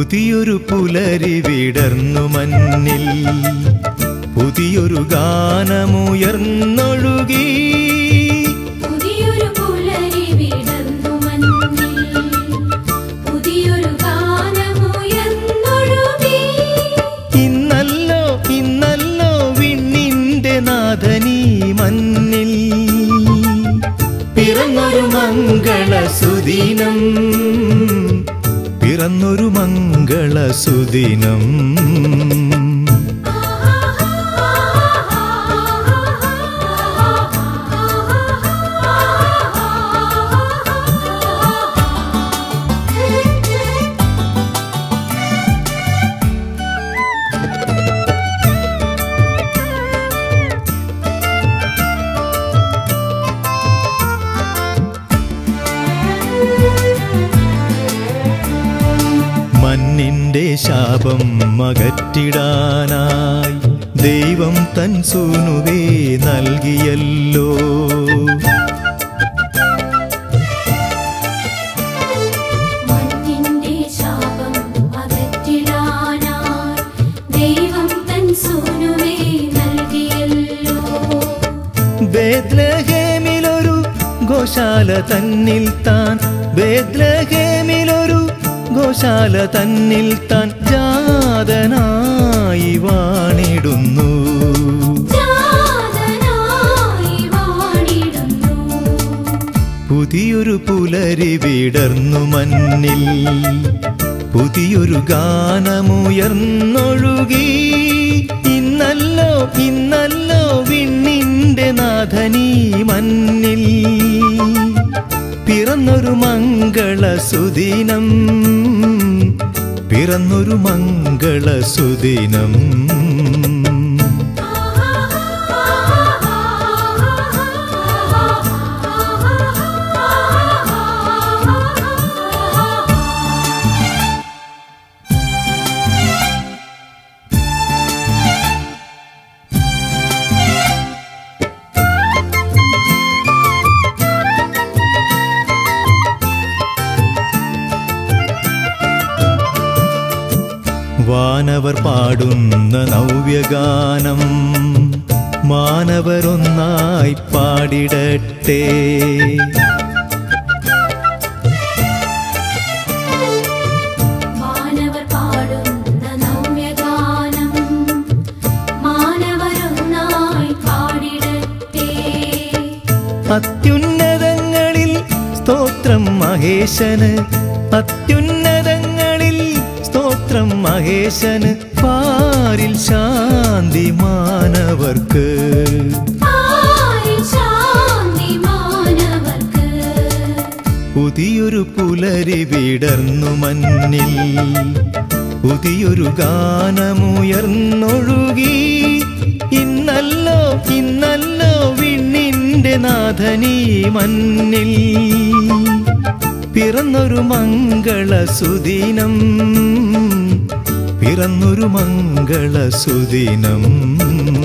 പുതിയൊരു പുലരി വിടർന്നു മഞ്ഞിൽ പുതിയൊരു ഗാനമുയർന്നൊഴുകി പുതിയൊരു പുലരി വിടർന്നു മഞ്ഞിൽ പുതിയൊരു ഗാനമുയർന്നൊഴുകി ഇന്നല്ലോ ഇന്നല്ലോ വിണ്ണിന്റെ നാഥനീ മഞ്ഞിൽ പിറന്നൊരു മംഗള സുദിനം പിറന്നൊരു മംഗള സുദിനം മണ്ണിന്റെ ശാപം അകറ്റിടാനായി ദൈവം തൻ സൂനുവേ നൽകിയല്ലോ മണ്ണിന്റെ ശാപം അകറ്റിടാനായി ദൈവം തൻ സൂനുവേ നൽകിയല്ലോ ബേദ്ലഹേമിലൊരു ഗോശാല തന്നിൽ താൻ ബേദ്ലഹേമിലൊരു ഗോശാല തന്നിൽ താൻ ജാതനായി വാണിടുന്നു ജാതനായി വാണിടുന്നു പുതിയൊരു പുലരി വിടർന്നു മഞ്ഞിൽ പുതിയൊരു ഗാനമുയർന്നൊഴുകി ഇന്നല്ലോ ഇന്നല്ലോ വിണ്ണിന്റെ നാഥനീ മഞ്ഞിൽ പിറന്നൊരു മംഗള സുദിനം പിറന്നൊരു മംഗള സുദിനം വാനവർ പാടുന്ന നവ്യഗാനം മാനവരൊന്നായി പാടിടട്ടെ മാനവർ പാടുന്ന നവ്യഗാനം മാനവരൊന്നായി പാടിടട്ടെ അത്യുന്നതങ്ങളിൽ സ്തോത്രം മഹേശന് അത്യുന്നതങ്ങളിൽ സ്തോത്രം മഹേശന് പാരിൽ ശാന്തി മാനവർക്ക് ആരിൽ ശാന്തി മാനവർക്ക് പുതിയൊരു പുലരി വിടർന്നു മഞ്ഞിൽ പുതിയൊരു ഗാനമുയർന്നൊഴുകി ഇന്നല്ലോ ഇന്നല്ലോ വിണ്ണിന്റെ നാഥനീ മഞ്ഞിൽ പിറന്നൊരു മംഗള സുദിനം പിറന്നൊരു മംഗള സുദിനം